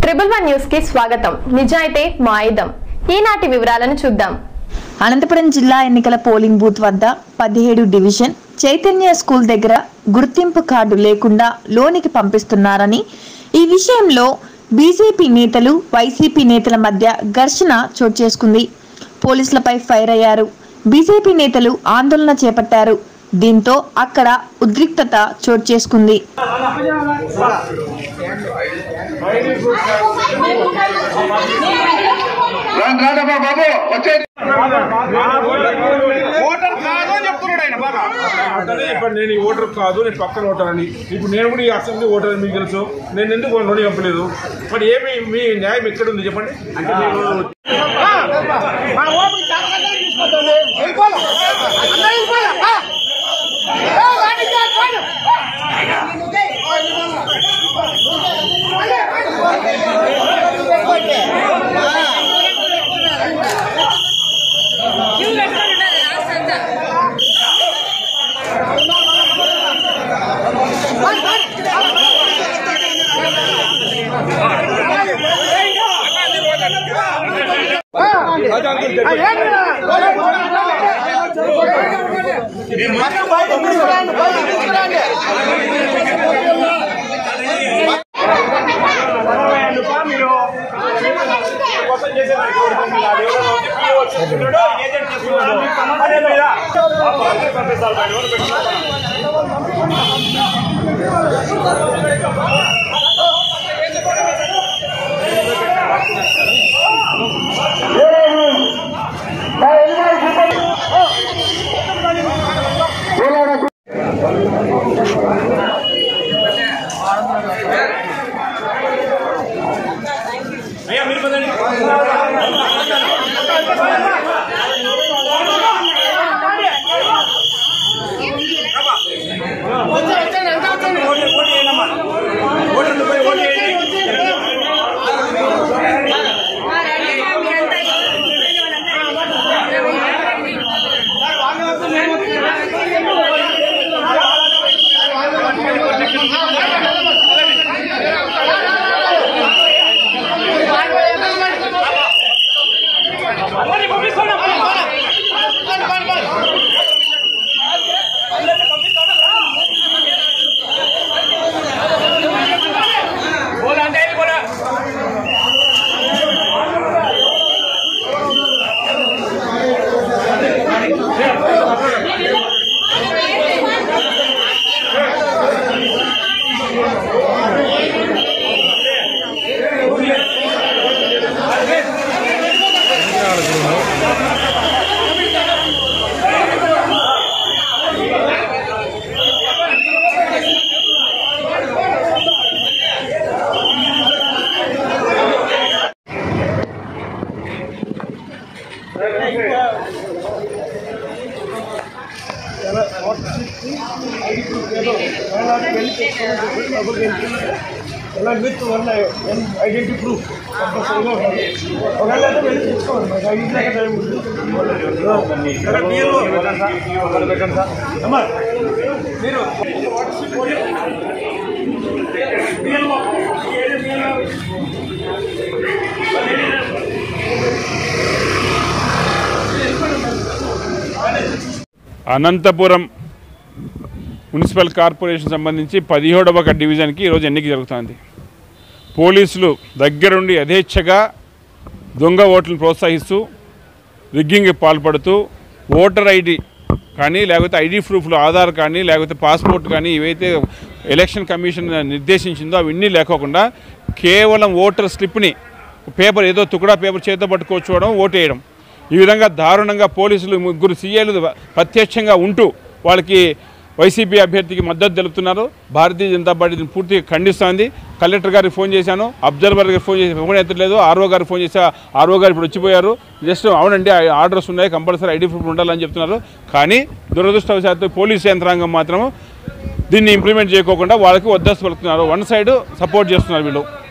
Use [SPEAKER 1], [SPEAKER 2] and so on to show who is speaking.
[SPEAKER 1] Triple one news కి స్వాగతం నిజాయితే మా ఆయుధం ఈనాటి వివరాలను చూద్దాం
[SPEAKER 2] అనంతపురం జిల్లా ఎన్నికల పోలింగ్ బూత్ వద్ద పదిహేడు డివిజన్ చైతన్య స్కూల్ దగ్గర గుర్తింపు కార్డు లేకుండా లోనికి పంపిస్తున్నారని ఈ విషయంలో బీజేపీ నేతలు వైసీపీ నేతల మధ్య ఘర్షణ చోటు చేసుకుంది పోలీసులపై ఫైర్ అయ్యారు బీజేపీ నేతలు ఆందోళన చేపట్టారు దీంతో అక్కడ ఉద్రిక్తత చోటు చేసుకుంది
[SPEAKER 3] రాండ్రాడమ్మా బాబు వచ్చే
[SPEAKER 4] ఓటర్ కాదు అని చెప్తున్నాడు ఆయన బాగా
[SPEAKER 5] అతనే ఇప్పుడు నేను ఈ ఓటర్ కాదు నేను పక్కన ఓటర్ అని ఇప్పుడు నేను కూడా ఈ అసెంబ్లీ ఓటర్ అని మీకు తెలుసు నేను ఎందుకు నోటి పంపలేదు మరి ఏమి మీ న్యాయం ఎక్కడ ఉంది చెప్పండి అంటే మీరు
[SPEAKER 4] మా ఓపిక జాగ్రత్తగా తీసుకొద్దాం వెళ్ళిపోవాలి అందరూ వెళ్ళిపోవాలి ఆ. ఏ, వాడికి కాదు, వాడు. ఆ, ఏంటిరా? మొత్తం బయటకు తీసుకురండి, బయటకు తీసుకురండి.
[SPEAKER 5] మీరు కోసం చేసేదానికి ఓడిపోతున్నారు. ఎవరో వచ్చి PO చేసుకుంటాడు, ఏజెంట్ చేసుకుంటాడు. అదే లేదా? ఆ పార్టీ పంపిస్తారు బయట. ఎవరు పెట్టుకుంటారు? అయ్యా మీరు పదండి. ఓటు ఓటు వేయండమ్మా. ఓటర్లు పోయి ఓటు వేయండి. అందరినీ పంపిస్తాను. అందరినీ పంపిస్తాను. బోలా అంటే ఏంటి బోలా? ఐడెంటిటీ ప్రూఫ్ అమ్మా మీరు
[SPEAKER 6] అనంతపురం మున్సిపల్ కార్పొరేషన్ సంబంధించి పదిహేడవ ఒక డివిజన్కి ఈరోజు ఎన్నిక జరుగుతుంది పోలీసులు దగ్గరుండి యథేచ్ఛగా దొంగ ఓట్లను ప్రోత్సహిస్తూ రిగ్గింగ్కి పాల్పడుతూ ఓటర్ ఐడి కానీ లేకపోతే ఐడి ప్రూఫ్లు ఆధార్ కానీ లేకపోతే పాస్పోర్ట్ కానీ ఇవైతే ఎలక్షన్ కమిషన్ నిర్దేశించిందో అవన్నీ లేకోకుండా కేవలం ఓటర్ స్లిప్ని పేపర్ ఏదో తుకుడా పేపర్ చేతితో పట్టుకోవడం ఓటు వేయడం ఈ విధంగా దారుణంగా పోలీసులు ముగ్గురు సీఏలు ప్రత్యక్షంగా ఉంటూ వాళ్ళకి వైసీపీ అభ్యర్థికి మద్దతు తెలుపుతున్నారు భారతీయ జనతా పార్టీ దీన్ని పూర్తిగా ఖండిస్తోంది కలెక్టర్ గారికి ఫోన్ చేశాను అబ్జర్వర్ గారికి ఫోన్ చేసి ఫోన్ ఎత్తలేదు ఆర్ఓ గారికి ఫోన్ చేసా ఆర్ఓ గారు ఇప్పుడు వచ్చిపోయారు జస్ట్ అవునండి ఆ ఆర్డర్స్ ఉన్నాయి కంపల్సరీ ఐడి ప్రూఫ్ ఉండాలని చెప్తున్నారు కానీ దురదృష్టవశాత్తు పోలీస్ యంత్రాంగం మాత్రం దీన్ని ఇంప్లిమెంట్ చేయకోకుండా వాళ్ళకి వద్దస్తు పలుకుతున్నారు వన్ సైడ్ సపోర్ట్ చేస్తున్నారు వీళ్ళు